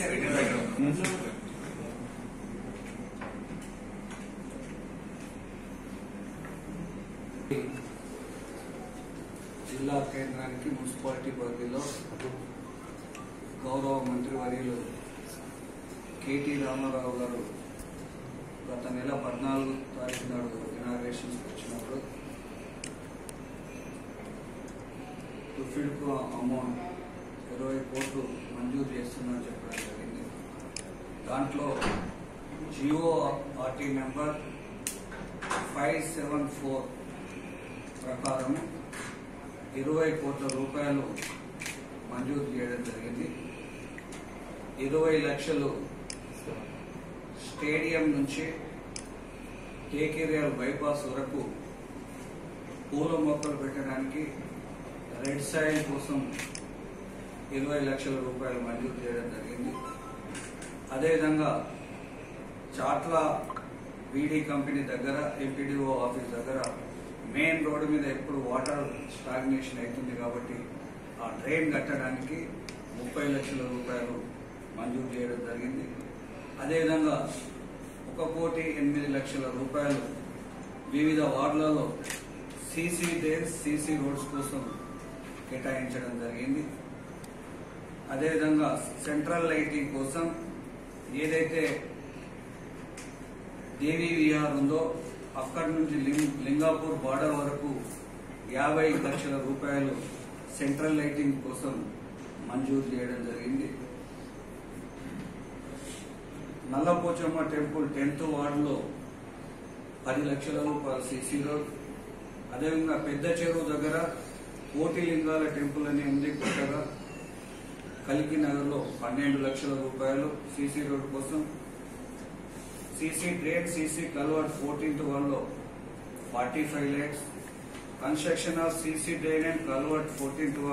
జిల్లా కేంద్రానికి మున్సిపాలిటీ పరిధిలో గౌరవ మంత్రివర్యులు కేటీ రామారావు గారు గత నెల పద్నాలుగు తారీఖు నాడు ఇనాగ్రేషన్ వచ్చినప్పుడు టుఫిడ్కు అమౌంట్ ఇరవై కోట్లు మంజూరు చేస్తున్నని చెప్పడం జరిగింది దాంట్లో GO RT number five seven four ప్రకారం ఇరవై కోట్ల రూపాయలు మంజూరు చేయడం జరిగింది ఇరవై లక్షలు స్టేడియం నుంచి కేకేరియల్ బైపాస్ వరకు పూల మొక్కలు పెట్టడానికి రెడ్ సాయిల్ కోసం ఇరవై లక్షల రూపాయలు మంజూరు చేయడం జరిగింది అదేవిధంగా చాట్ల బీడీ కంపెనీ దగ్గర ఎంపీడీఓ ఆఫీస్ దగ్గర మెయిన్ రోడ్డు మీద ఎప్పుడు వాటర్ స్టాగ్నేషన్ అవుతుంది కాబట్టి ఆ డ్రైన్ కట్టడానికి ముప్పై లక్షల రూపాయలు మంజూరు చేయడం జరిగింది అదేవిధంగా ఒక కోటి ఎనిమిది లక్షల రూపాయలు వివిధ వార్డులలో సీసీ డ్రైన్స్ సీసీ రోడ్స్ కోసం కేటాయించడం జరిగింది అదేవిధంగా సెంట్రల్ లైటింగ్ కోసం ఏదైతే దేవి విహార్ ఉందో అక్కడి నుంచి లింగ్- లింగాపూర్ బార్డర్ వరకు యాభై లక్షల రూపాయలు సెంట్రల్ లైటింగ్ కోసం మంజూరు చేయడం జరిగింది నల్లపోచమ్మ టెంపుల్ టెన్త్ వార్డులో పది లక్షల రూపాయలు సీసీ రోడ్ అదేవిధంగా పెద్ద చెరువు దగ్గర కోటి లింగాల టెంపుల్ అని ఉంది కొత్తగా కలికి నగర్లో పన్నెండు లక్షల రూపాయలు సీసీ రోడ్ కోసం CC drain CC culvert fourteenth one లో forty five lakhs construction of CC drain and culvert fourteenth